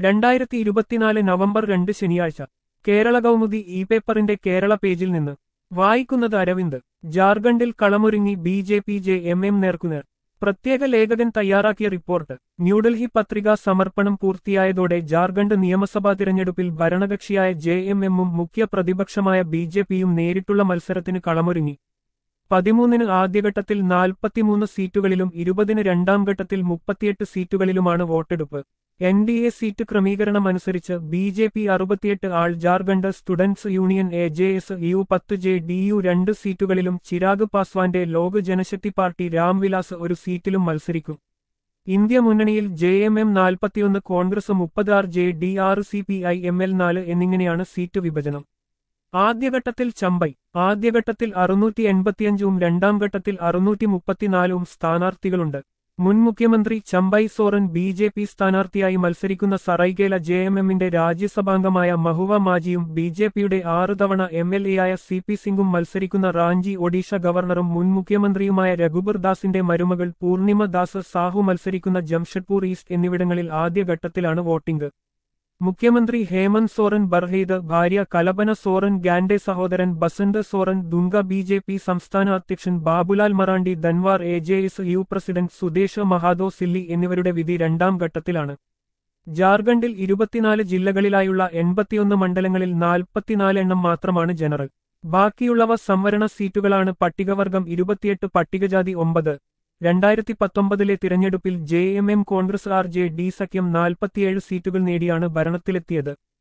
രണ്ടായിരത്തി ഇരുപത്തിനാല് നവംബർ രണ്ട് ശനിയാഴ്ച കേരള കൗമുദി ഇ പേപ്പറിന്റെ കേരള പേജിൽ നിന്ന് വായിക്കുന്നത് അരവിന്ദ് ജാർഖണ്ഡിൽ കളമൊരുങ്ങി B J P J M M നേർക്കുനേർ പ്രത്യേക ലേഖകൻ തയ്യാറാക്കിയ റിപ്പോർട്ട് ന്യൂഡൽഹി പത്രികാ സമർപ്പണം പൂർത്തിയായതോടെ ജാർഖണ്ഡ് നിയമസഭാ തിരഞ്ഞെടുപ്പിൽ ഭരണകക്ഷിയായ ജെ എം എമ്മും മുഖ്യ പ്രതിപക്ഷമായ ബി ജെ പിയും നേരിട്ടുള്ള മത്സരത്തിന് കളമൊരുങ്ങി പതിമൂന്നിന് ആദ്യഘട്ടത്തിൽ നാൽപ്പത്തിമൂന്ന് സീറ്റുകളിലും ഇരുപതിന് രണ്ടാം ഘട്ടത്തിൽ മുപ്പത്തിയെട്ട് സീറ്റുകളിലുമാണ് വോട്ടെടുപ്പ് എൻ ഡി എ സീറ്റ് ക്രമീകരണം അനുസരിച്ച് ബി ജെ പി അറുപത്തിയെട്ട് all Jharkhand students union A J S U പത്ത് ജെ ഡി യു രണ്ട് സീറ്റുകളിലും ചിരാഗ് പാസ്വാന്റെ ലോക് ജനശക്തി പാർട്ടി രാംവിലാസ് ഒരു സീറ്റിലും മത്സരിക്കും ഇന്ത്യ മുന്നണിയിൽ ജെ എം എം നാൽപ്പത്തിയൊന്ന് കോൺഗ്രസ് മുപ്പത് ആർ ജെ ഡി ആറ് C P I M L നാല് എന്നിങ്ങനെയാണ് സീറ്റ് വിഭജനം ആദ്യഘട്ടത്തിൽ ചമ്പൈ ആദ്യഘട്ടത്തിൽ അറുന്നൂറ്റി എൺപത്തിയഞ്ചും രണ്ടാം ഘട്ടത്തിൽ അറുന്നൂറ്റി മുപ്പത്തിനാലും സ്ഥാനാർത്ഥികളുണ്ട് മുൻ മുഖ്യമന്ത്രി Champai Soren B J P സ്ഥാനാർത്ഥിയായി മത്സരിക്കുന്ന സറൈകേല ജെ എം എമ്മിന്റെ രാജ്യസഭാംഗമായ മഹുവ മാജിയും ബി ജെ പിയുടെ ആറ് തവണ എം എൽ എയായ സി പി സിംഗും മത്സരിക്കുന്ന റാഞ്ചി ഒഡീഷ ഗവർണറും മുൻ മുഖ്യമന്ത്രിയുമായ രഘുബർ ദാസിന്റെ മരുമകൾ പൂർണിമ ദാസ് സാഹു മത്സരിക്കുന്ന ജംഷഡ്പൂർ ഈസ്റ്റ് എന്നിവിടങ്ങളിൽ ആദ്യഘട്ടത്തിലാണ് വോട്ടിംഗ് മുഖ്യമന്ത്രി ഹേമന്ത് സോറൻ ബർഹെയ്ദ് ഭാര്യ കലപന സോറൻ ഗാൻഡെ സഹോദരൻ Basant Soren Dumka B J P സംസ്ഥാന അധ്യക്ഷൻ Babulal Marandi Dhanwar A J S U president Sudesh Mahato Silli എന്നിവരുടെ വിധി രണ്ടാം ഘട്ടത്തിലാണ് ജാർഖണ്ഡിൽ ഇരുപത്തിനാല് ജില്ലകളിലായുള്ള എൺപത്തിയൊന്ന് മണ്ഡലങ്ങളിൽ നാൽപ്പത്തിനാല് എണ്ണം മാത്രമാണ് ജനറൽ ബാക്കിയുള്ളവ സംവരണ സീറ്റുകളാണ് പട്ടികവർഗം ഇരുപത്തിയെട്ട് പട്ടികജാതി ഒമ്പത് രണ്ടായിരത്തി പത്തൊമ്പതിലെ തിരഞ്ഞെടുപ്പിൽ J M M Congress R J D സഖ്യം നാൽപ്പത്തിയേഴ് സീറ്റുകൾ നേടിയാണ് ഭരണത്തിലെത്തിയത്